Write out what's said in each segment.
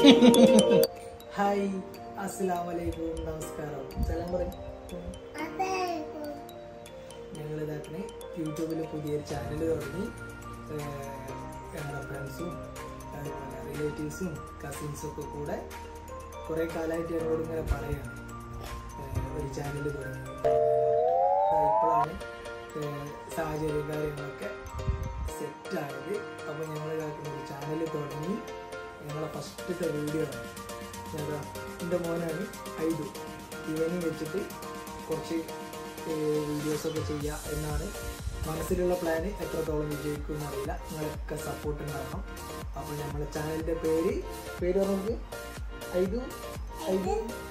hi അസ്സലാം വലൈക്കും നമസ്കാരം സലാം പറയും ഞങ്ങൾ ഇതാക്കണേ യൂട്യൂബിൽ പുതിയൊരു ചാനൽ തുടങ്ങി ഏഹ് ഞങ്ങളുടെ ഫ്രണ്ട്സും അതുപോലെ റിലേറ്റീവ്സും കസിൻസും ഒക്കെ കൂടെ കുറേ കാലമായിട്ട് എന്നോട് ഇങ്ങനെ പറയുകയാണ് ഏഹ് ഒരു ചാനൽ തുടങ്ങി ഇപ്പോഴാണ് സാഹചര്യം കാര്യങ്ങളൊക്കെ സെറ്റായത് അപ്പോൾ ഞങ്ങൾ ഇതാക്കുന്ന ഒരു ചാനൽ തുടങ്ങി ഞങ്ങളെ ഫസ്റ്റത്തെ വീഡിയോ ആണ് ഞങ്ങൾ എൻ്റെ മോനാണ് ഐഡു ഇവനെ വെച്ചിട്ട് കുറച്ച് വീഡിയോസൊക്കെ ചെയ്യുക എന്നാണ് മനസ്സിലുള്ള പ്ലാന് എത്രത്തോളം വിജയിക്കും എന്നറിയില്ല നിങ്ങളൊക്കെ സപ്പോർട്ട് ഉണ്ടാവണം അപ്പോൾ നമ്മളെ ചാനലിൻ്റെ പേര് പേര് പറഞ്ഞു ഐദു ഐദു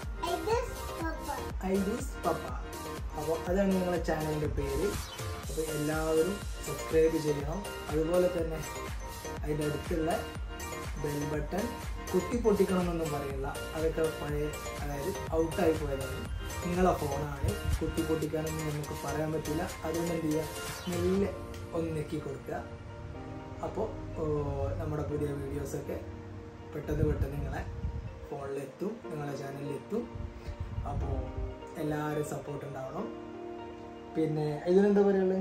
ഐദൂസ് പപ്പ അപ്പോൾ അതാണ് ഞങ്ങളെ ചാനലിൻ്റെ പേര് അപ്പോൾ എല്ലാവരും സബ്സ്ക്രൈബ് ചെയ്യണം അതുപോലെ തന്നെ അതിൻ്റെ അടുത്തുള്ള ബെൽ ബട്ടൺ കുത്തി പൊട്ടിക്കണമെന്നൊന്നും പറയില്ല അതൊക്കെ പഴയ അതായത് ഔട്ടായി പോയതാണ് നിങ്ങളെ ഫോണാണ് കുത്തി പൊട്ടിക്കാനൊന്നും നമുക്ക് പറയാൻ പറ്റില്ല അതുകൊണ്ട് എന്ത് ചെയ്യുക മെല്ലെ ഒന്ന് നെക്കി കൊടുക്കുക അപ്പോൾ നമ്മുടെ പുതിയ വീഡിയോസൊക്കെ പെട്ടെന്ന് പെട്ടെന്ന് നിങ്ങളെ ഫോണിലെത്തും നിങ്ങളെ ചാനലിലെത്തും അപ്പോൾ എല്ലാവരും സപ്പോർട്ട് ഉണ്ടാവണം പിന്നെ ഇതിനെന്താ പറയുള്ളത്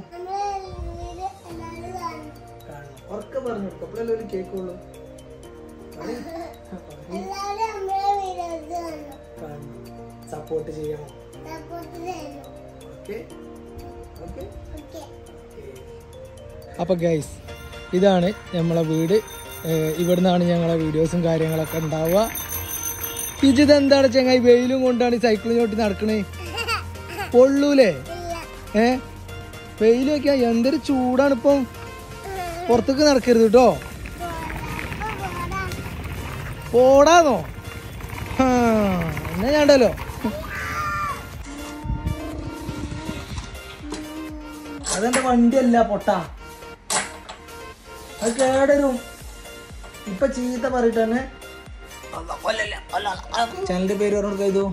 കാണണം ഉറക്കെ പറഞ്ഞു കൊടുക്കും അപ്പോഴല്ലേ ഒരു കേൾക്കുള്ളൂ കാണണം സപ്പോർട്ട് ചെയ്യണം ഓക്കെ ഓക്കെ അപ്പോൾ ഗൈസ് ഇതാണ് നമ്മളെ വീട് ഇവിടുന്നാണ് ഞങ്ങളെ വീഡിയോസും കാര്യങ്ങളൊക്കെ ഉണ്ടാവുക ഇജിത് എന്താണ് ചെങ്ങായി വെയിലും കൊണ്ടാണ് ഈ സൈക്കിളും ചോട്ടി നടക്കണേ പൊള്ളൂലേ ഏ വെയിൽ നോക്കിയാ എന്തൊരു ചൂടാണ് ഇപ്പം പുറത്തേക്ക് നടക്കരുത് കേട്ടോ പോടാന്നോ ആ, എന്നാ ഞാണ്ടല്ലോ അതെന്റെ വണ്ടിയല്ല പൊട്ട അത് കേടരും ഇപ്പൊ ചീത്ത പറഞ്ഞിട്ട് തന്നെ ചാനലിന്റെ പേര് പറഞ്ഞു കൈതു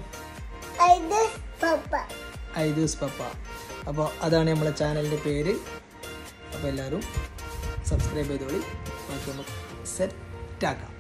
ഐദൂസ് പപ്പ അപ്പോൾ അതാണ് നമ്മളെ ചാനലിൻ്റെ പേര് അപ്പോൾ എല്ലാവരും സബ്സ്ക്രൈബ് ചെയ്തോളി നമുക്ക് സെറ്റാക്കാം